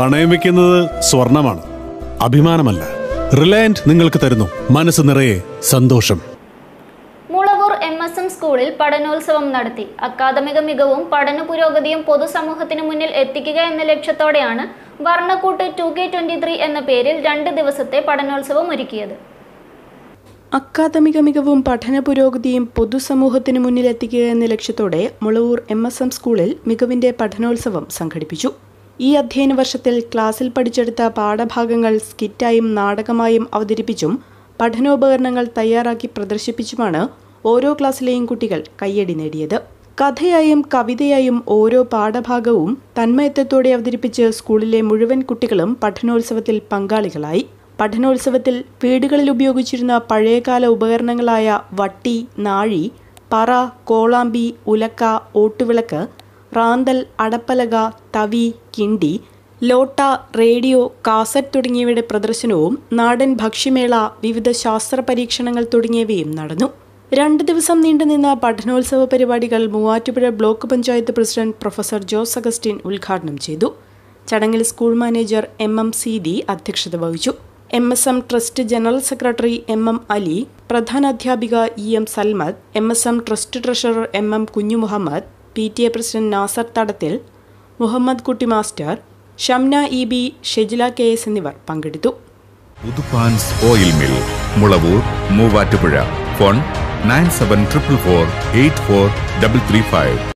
പണയം വെക്കുന്നത് സ്വർണമാണ് അഭിമാനമല്ല റിലയന്റ് നിങ്ങൾക്ക് തരുന്നു മനസ്സ് നിറയെ സന്തോഷം മുളവൂർ എം എസ് എം സ്കൂളിൽ പഠനോത്സവം നടത്തി അക്കാദമിക മികവും പഠന പുരോഗതിയും പൊതുസമൂഹത്തിന് മുന്നിൽ എത്തിക്കുക എന്ന ലക്ഷ്യത്തോടെയാണ് Varnakkoottu two K twenty three എന്ന പേരിൽ രണ്ട് ദിവസത്തെ പഠനോത്സവം ഒരുക്കിയത് അക്കാദമിക മികവും പഠന പുരോഗതിയും പൊതുസമൂഹത്തിന് മുന്നിലെത്തിക്കുക എന്ന ലക്ഷ്യത്തോടെ മുളവൂർ എം എസ് എം സ്കൂളിൽ മികവിന്റെ പഠനോത്സവം സംഘടിപ്പിച്ചു ഈ അധ്യയന വർഷത്തിൽ ക്ലാസ്സിൽ പഠിച്ചെടുത്ത പാഠഭാഗങ്ങൾ സ്കിറ്റായും നാടകമായും അവതരിപ്പിച്ചും പഠനോപകരണങ്ങൾ തയ്യാറാക്കി പ്രദർശിപ്പിച്ചുമാണ് ഓരോ ക്ലാസ്സിലെയും കുട്ടികൾ കയ്യടി നേടിയത് കഥയായും കവിതയായും ഓരോ പാഠഭാഗവും തന്മയത്വത്തോടെ അവതരിപ്പിച്ച് സ്കൂളിലെ മുഴുവൻ കുട്ടികളും പഠനോത്സവത്തിൽ പങ്കാളികളായി പഠനോത്സവത്തിൽ വീടുകളിൽ ഉപയോഗിച്ചിരുന്ന പഴയകാല ഉപകരണങ്ങളായ വട്ടി നാഴി പറ കോളാമ്പി ഉലക്ക ഓട്ടുവിളക്ക് റാന്തൽ അടപ്പലക തവി കിണ്ടി ലോട്ട റേഡിയോ കാസറ്റ് തുടങ്ങിയവയുടെ പ്രദർശനവും നാടൻ ഭക്ഷ്യമേള വിവിധ ശാസ്ത്ര പരീക്ഷണങ്ങൾ തുടങ്ങിയവയും നടന്നു രണ്ട് ദിവസം നീണ്ടുനിന്ന പഠനോത്സവ പരിപാടികൾ Muvattupuzha block panchayat president professor Jose Augustine ഉദ്ഘാടനം ചെയ്തു ചടങ്ങിൽ school manager M M Seethi അധ്യക്ഷത വഹിച്ചു M S M trust general secretary M M Ali പ്രധാനാധ്യാപിക E M Salmath M S M trust treasurer M M Kunju Muhammad P T A president Nasar Thadathil Muhammad Kutty master Shamna E B Shejila K S എന്നിവർ പങ്കെടുത്തു Puthuppans oil mill Mulavoor Muvattupuzha phone nine seven triple four eight four double three five